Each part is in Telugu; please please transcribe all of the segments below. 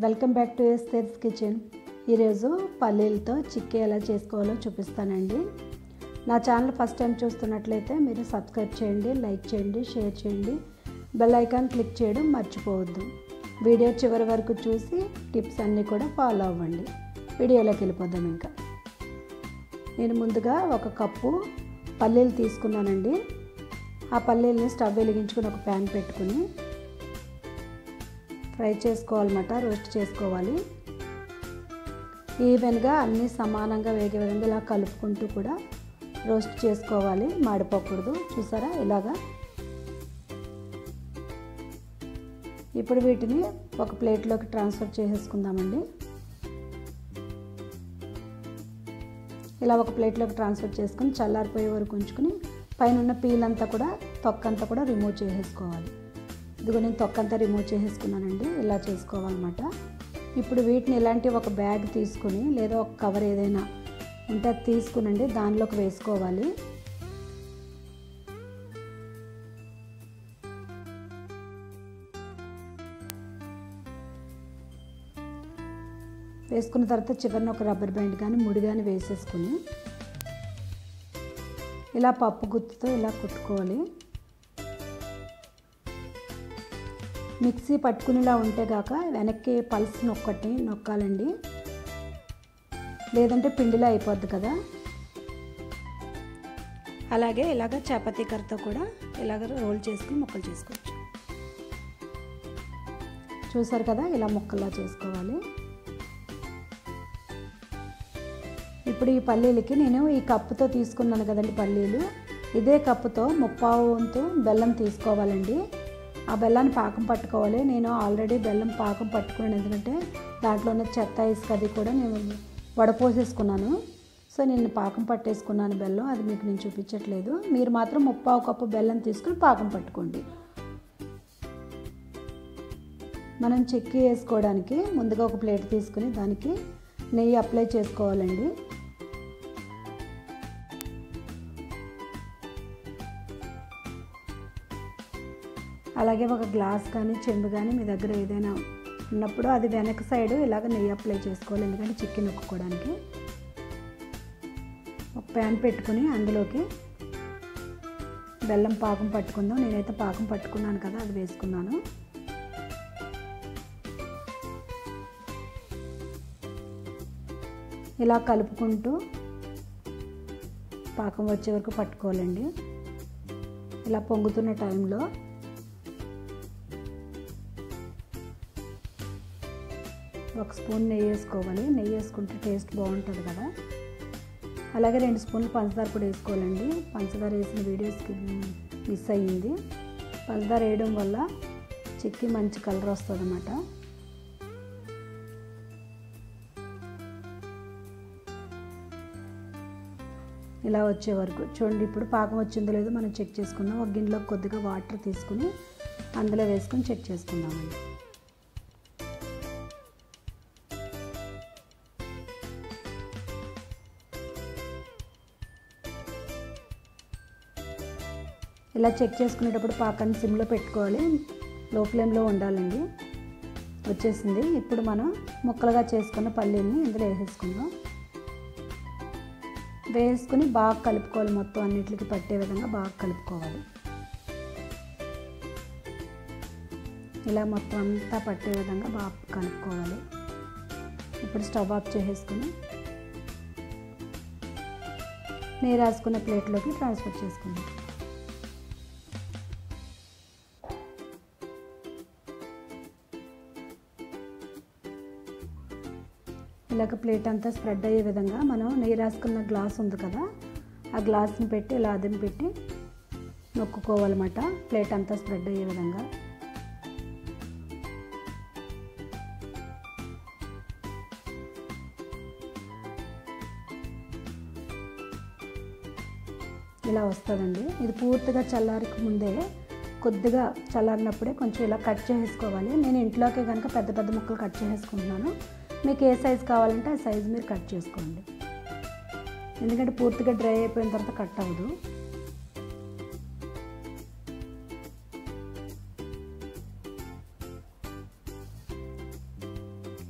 welcome back to Esther's kitchen ఈరోజు పల్లీలతో చిక్కీ ఎలా చేసుకోవాలో చూపిస్తానండి నా ఛానల్ ఫస్ట్ టైం చూస్తున్నట్లయితే మీరు సబ్స్క్రైబ్ చేయండి లైక్ చేయండి షేర్ చేయండి బెల్ ఐకాన్ క్లిక్ చేయడం మర్చిపోవద్దు వీడియో చివరి వరకు చూసి టిప్స్ అన్నీ కూడా ఫాలో అవ్వండి వీడియోలోకి వెళ్ళిపోదాం ఇంకా నేను ముందుగా ఒక కప్పు పల్లీలు తీసుకున్నానండి ఆ పల్లీలని స్టవ్ వెలిగించుకుని ఒక ప్యాన్ పెట్టుకుని ఫ్రై చేసుకోవాలన్నమాట రోస్ట్ చేసుకోవాలి ఈవెన్గా అన్నీ సమానంగా వేగే విధంగా ఇలా కలుపుకుంటూ కూడా రోస్ట్ చేసుకోవాలి మాడిపోకూడదు చూసారా ఇలాగా ఇప్పుడు వీటిని ఒక ప్లేట్లోకి ట్రాన్స్ఫర్ చేసేసుకుందామండి ఇలా ఒక ప్లేట్లోకి ట్రాన్స్ఫర్ చేసుకుని చల్లారిపోయే వరకు ఉంచుకుని పైన ఉన్న పీల్ అంతా కూడా తొక్కంతా కూడా రిమూవ్ చేసేసుకోవాలి ఇదిగో నేను తొక్కంతా రిమూవ్ చేసేసుకున్నానండి ఇలా చేసుకోవాలన్నమాట ఇప్పుడు వీటిని ఇలాంటి ఒక బ్యాగ్ తీసుకుని లేదా ఒక కవర్ ఏదైనా ఉంటే అది తీసుకునండి దానిలోకి వేసుకోవాలి వేసుకున్న తర్వాత చివరిన ఒక రబ్బర్ బ్యాండ్ కానీ ముడి కానీ వేసేసుకుని ఇలా పప్పు గుత్తుతో ఇలా కుట్టుకోవాలి మిక్సీ పట్టుకునేలా ఉంటే కాక వెనక్కి పల్స్ నొక్కటి నొక్కాలండి లేదంటే పిండిలో అయిపోద్ది కదా అలాగే ఇలాగ చపాతీ కర్రతో కూడా ఇలాగ రోల్ చేసుకుని ముక్కలు చేసుకోవచ్చు చూసారు కదా ఇలా ముక్కల్లా చేసుకోవాలి ఇప్పుడు ఈ పల్లీలకి నేను ఈ కప్పుతో తీసుకున్నాను కదండి పల్లీలు ఇదే కప్పుతో ముప్పావు వంతు బెల్లం తీసుకోవాలండి ఆ బెల్లాన్ని పాకం పట్టుకోవాలి నేను ఆల్రెడీ బెల్లం పాకం పట్టుకున్నాను ఎందుకంటే దాంట్లో ఉన్న చెత్త ఇసుక అది కూడా నేను వడపోసేసుకున్నాను సో నేను పాకం పట్టేసుకున్నాను బెల్లం అది మీకు నేను చూపించట్లేదు మీరు మాత్రం ముప్పావు కప్పు బెల్లం తీసుకుని పాకం పట్టుకోండి మనం చెక్కి వేసుకోవడానికి ముందుగా ఒక ప్లేట్ తీసుకుని దానికి నెయ్యి అప్లై చేసుకోవాలండి అలాగే ఒక గ్లాస్ కానీ చెంబు కానీ మీ దగ్గర ఏదైనా ఉన్నప్పుడు అది వెనక సైడ్ ఇలాగ నెయ్యి అప్లై చేసుకోవాలి ఎందుకంటే చికెన్ నొక్కుకోవడానికి ఒక ప్యాన్ పెట్టుకుని అందులోకి బెల్లం పాకం పట్టుకుందాం నేనైతే పాకం పట్టుకున్నాను కదా అది వేసుకున్నాను ఇలా కలుపుకుంటూ పాకం వచ్చే వరకు పట్టుకోవాలండి ఇలా పొంగుతున్న టైంలో ఒక స్పూన్ నెయ్యి వేసుకోవాలి నెయ్యి వేసుకుంటే టేస్ట్ బాగుంటుంది కదా అలాగే రెండు స్పూన్లు పంచదార కూడా వేసుకోవాలండి పంచదార వేసిన వీడియోస్కి మిస్ అయ్యింది పంచదార వేయడం వల్ల చిక్కి మంచి కలర్ వస్తుంది అన్నమాట ఇలా వచ్చే వరకు చూడండి ఇప్పుడు పాకం వచ్చిందో లేదో మనం చెక్ చేసుకుందాం ఒక గిన్నెలో కొద్దిగా వాటర్ తీసుకుని అందులో వేసుకొని చెక్ చేసుకుందామండి ఇలా చెక్ చేసుకునేటప్పుడు పాకాన్ని సిమ్లో పెట్టుకోవాలి లో ఫ్లేమ్లో ఉండాలండి వచ్చేసింది ఇప్పుడు మనం ముక్కలుగా చేసుకున్న పల్లీని ఇందులో వేసేసుకుందాం వేసుకుని బాగా కలుపుకోవాలి మొత్తం అన్నిటికి పట్టే విధంగా బాగా కలుపుకోవాలి ఇలా మొత్తం అంతా పట్టే విధంగా బాగా కలుపుకోవాలి ఇప్పుడు స్టవ్ ఆఫ్ చేసేసుకుని నీరు రాసుకున్న ప్లేట్లోకి ట్రాన్స్ఫర్ చేసుకుందాం ఇలాగ ప్లేట్ అంతా స్ప్రెడ్ అయ్యే విధంగా మనం నెయ్యి రాసుకున్న గ్లాస్ ఉంది కదా ఆ గ్లాస్ని పెట్టి ఇలా అదం పెట్టి నొక్కుకోవాలన్నమాట ప్లేట్ అంతా స్ప్రెడ్ అయ్యే విధంగా ఇలా వస్తుందండి ఇది పూర్తిగా చల్లారికి ముందే కొద్దిగా చల్లారినప్పుడే కొంచెం ఇలా కట్ చేసుకోవాలి నేను ఇంట్లోకే కనుక పెద్ద పెద్ద ముక్కలు కట్ చేసుకుంటున్నాను మీకు ఏ సైజు కావాలంటే ఆ సైజు మీరు కట్ చేసుకోండి ఎందుకంటే పూర్తిగా డ్రై అయిపోయిన తర్వాత కట్ అవ్వదు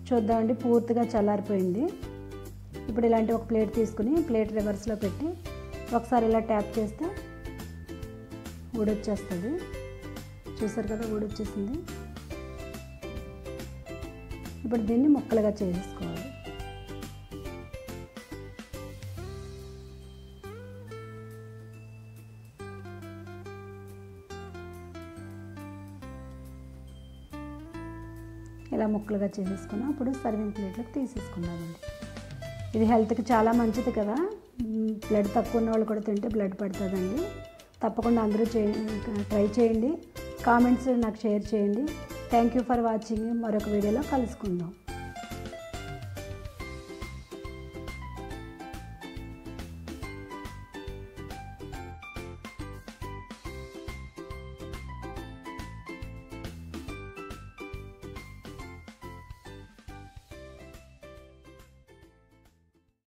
చూద్దామండి పూర్తిగా చల్లారిపోయింది ఇప్పుడు ఇలాంటి ఒక ప్లేట్ తీసుకుని ప్లేట్ రివర్స్లో పెట్టి ఒకసారి ఇలా ట్యాప్ చేస్తే ఊడొచ్చేస్తుంది చూసారు కదా ఊడొచ్చేసింది ఇప్పుడు దీన్ని ముక్కలుగా చేసేసుకోవాలి ఇలా ముక్కలుగా చేసేసుకున్నాం అప్పుడు సర్వింగ్ ప్లేట్లోకి తీసేసుకుందామండి ఇది హెల్త్కి చాలా మంచిది కదా బ్లడ్ తక్కువ ఉన్న వాళ్ళు కూడా తింటే బ్లడ్ పడుతుందండి తప్పకుండా అందరూ చేయండి ట్రై చేయండి కామెంట్స్ నాకు షేర్ చేయండి థ్యాంక్ యూ ఫర్ వాచింగ్ మరొక వీడియోలో కలుసుకుందాం